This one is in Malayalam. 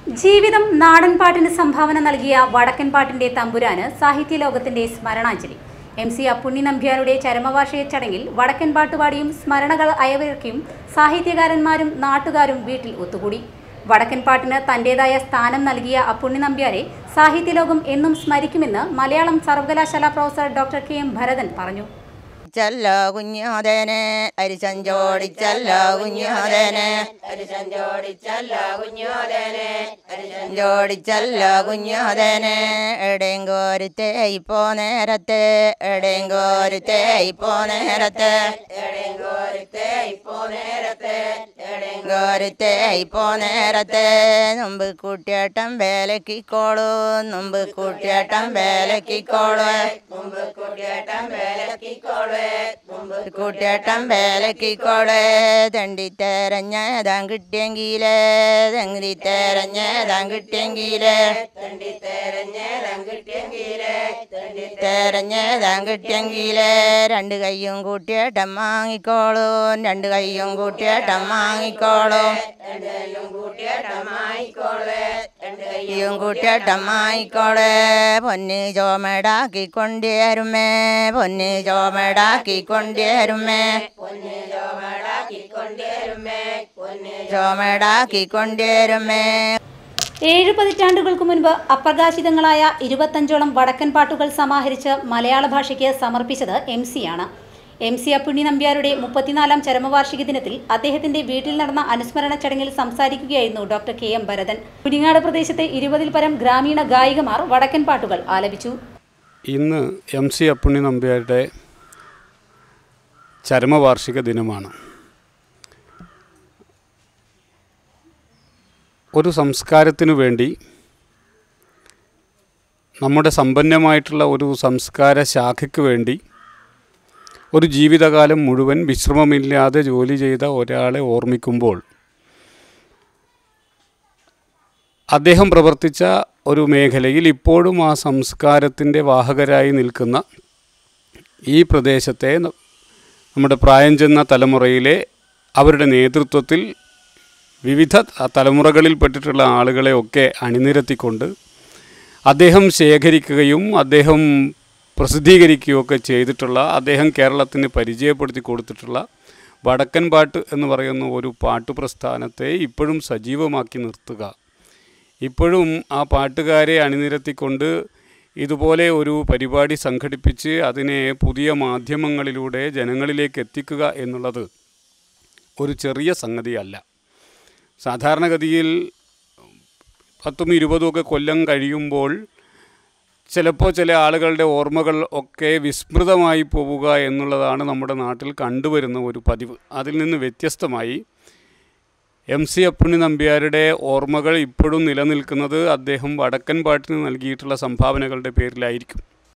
ജീവിതം നാടൻ പാട്ടിന് സംഭാവന നൽകിയ വടക്കൻ പാട്ടിന്റെ തമ്പുരാന് സാഹിത്യ ലോകത്തിന്റെ സ്മരണാഞ്ജലി എം സി അപ്പുണ്ണി നമ്പ്യാരുടെ ചരമവാർഷിക ചടങ്ങിൽ വടക്കൻ പാട്ടുപാടിയും സ്മരണകൾ അയവിറക്കിയും സാഹിത്യകാരന്മാരും നാട്ടുകാരും വീട്ടിൽ ഒത്തുകൂടി വടക്കൻ പാട്ടിന് തന്റേതായ സ്ഥാനം നൽകിയ അപ്പുണ്ണി നമ്പ്യാരെ സാഹിത്യലോകം എന്നും സ്മരിക്കുമെന്ന് മലയാളം സർവകലാശാല professor doctor K M Bharathan പറഞ്ഞു ചല്ല കുഞ്ഞാതേനെ അരിസഞ്ചോടിച്ചല്ല കുഞ്ഞാതേനെ അരിസഞ്ചോടിച്ചല്ല കുഞ്ഞാതേനെ അരിസഞ്ചോടിച്ചല്ല കുഞ്ഞാതേനെ എടേങ്കോരുത്തേ ഇപ്പോ നേരത്തെ എടേങ്കോരുത്തേ ഇപ്പോ നേരത്തെ എടേങ്കോരുത്തേ ഇപ്പോ നേരത്തെ എടേങ്കോരുത്തേ ഇപ്പോ നേരത്തെ മുമ്പ് കൂട്ടിയേട്ടം വേലക്കിക്കോളൂ മുമ്പ് കൂട്ടിയേട്ടം വേലക്കിക്കോളൂ മുമ്പ് കൂട്ടിയേട്ടം വേലക്കിക്കോളൂ മുമ്പ് കൂട്ടിയേട്ടം വേലക്കിക്കോളേ തണ്ടി തെരഞ്ഞതാൻ കിട്ടിയെങ്കിലേ തണ്ടി തെരഞ്ഞതാൻ കിട്ടിയെങ്കിലേ തണ്ടി തെരഞ്ഞതാൻ കിട്ടിയെങ്കിലേ തണ്ടി തെരഞ്ഞതാൻ കിട്ടിയെങ്കിലേ രണ്ട് കയ്യും കൂട്ടിയേട്ടം വാങ്ങിക്കോളൂ രണ്ട് കയ്യും കൂട്ടിയേട്ടം വാങ്ങിക്കോളൂ രണ്ട് കയ്യും കൂട്ടിയേട്ടം വാങ്ങിക്കോളേ രണ്ട് കയ്യും കൂട്ടിയേട്ടം വാങ്ങിക്കോളേ പൊന്ന് ചോമടാക്കി കൊണ്ടുവരുമേ പൊന്ന് ചോമടാക്കി കൊണ്ടുവരുമേ പൊന്ന് ചോമടാക്കി കൊണ്ടുവരുമേ പൊന്ന് ചോമടാക്കി കൊണ്ടുവരുമേ ഏഴ് പതിറ്റാണ്ടുകൾക്ക് മുൻപ് അപ്രകാശിതങ്ങളായ ഇരുപത്തഞ്ചോളം വടക്കൻ പാട്ടുകൾ സമാഹരിച്ച് മലയാള ഭാഷയ്ക്ക് സമർപ്പിച്ചത് എം സിയാണ് എം സി അപ്പുണ്ണി നമ്പ്യാരുടെ മുപ്പത്തിനാലാം ചരമവാർഷിക ദിനത്തിൽ അദ്ദേഹത്തിന്റെ വീട്ടിൽ നടന്ന അനുസ്മരണ ചടങ്ങിൽ സംസാരിക്കുകയായിരുന്നു ഡോക്ടർ കെ എം ഭരതൻ കുഞ്ഞാട് പ്രദേശത്തെ ഇരുപതിൽ പരം ഗ്രാമീണ ഗായികമാർ വടക്കൻ പാട്ടുകൾ ആലപിച്ചു ഇന്ന് എം സി അപ്പുണ്ണി നമ്പ്യാരുടെ ചരമവാർഷിക ദിനമാണ് ഒരു സംസ്കാരത്തിനു വേണ്ടി നമ്മുടെ സമ്പന്നമായിട്ടുള്ള ഒരു സംസ്കാര ശാഖയ്ക്ക് വേണ്ടി ഒരു ജീവിതകാലം മുഴുവൻ വിശ്രമമില്ലാതെ ജോലി ചെയ്ത ഒരാളെ ഓർമ്മിക്കുമ്പോൾ അദ്ദേഹം പ്രവർത്തിച്ച ഒരു മേഖലയിൽ ഇപ്പോഴും ആ സംസ്കാരത്തിൻ്റെ വാഹകരായി നിൽക്കുന്ന ഈ പ്രദേശത്തെ ന- നമ്മുടെ പ്രായം ചെന്ന തലമുറയിലെ അവരുടെ നേതൃത്വത്തിൽ വിവിധ ത- തലമുറകളിൽപ്പെട്ടിട്ടുള്ള ആളുകളെയൊക്കെ അണിനിരത്തിക്കൊണ്ട് അദ്ദേഹം ശേഖരിക്കുകയും അദ്ദേഹം പ്രസിദ്ധീകരിക്കുകയൊക്കെ ചെയ്തിട്ടുള്ള അദ്ദേഹം കേരളത്തിന് പരിചയപ്പെടുത്തി കൊടുത്തിട്ടുള്ള വടക്കൻ പാട്ട് എന്ന് പറയുന്ന ഒരു പാട്ട് പ്രസ്ഥാനത്തെ ഇപ്പോഴും സജീവമാക്കി നിർത്തുക ഇപ്പോഴും ആ പാട്ടുകാരെ അണിനിരത്തിക്കൊണ്ട് ഇതുപോലെ ഒരു പരിപാടി സംഘടിപ്പിച്ച് അതിനെ പുതിയ മാധ്യമങ്ങളിലൂടെ ജനങ്ങളിലേക്ക് എത്തിക്കുക എന്നുള്ളത് ഒരു ചെറിയ സംഗതിയല്ല സാധാരണഗതിയിൽ പത്തും ഇരുപതും ഒക്കെ കൊല്ലം കഴിയുമ്പോൾ ചിലപ്പോൾ ചില ആളുകളുടെ ഓർമ്മകൾ ഒക്കെ വിസ്മൃതമായി പോവുക എന്നുള്ളതാണ് നമ്മുടെ നാട്ടിൽ കണ്ടുവരുന്ന ഒരു പതിവ് അതിൽ നിന്ന് വ്യത്യസ്തമായി എം സി അപ്പുണ്ണി നമ്പ്യാരുടെ ഓർമ്മകൾ ഇപ്പോഴും നിലനിൽക്കുന്നത് അദ്ദേഹം വടക്കൻ പാട്ടിന് നൽകിയിട്ടുള്ള സംഭാവനകളുടെ പേരിലായിരിക്കും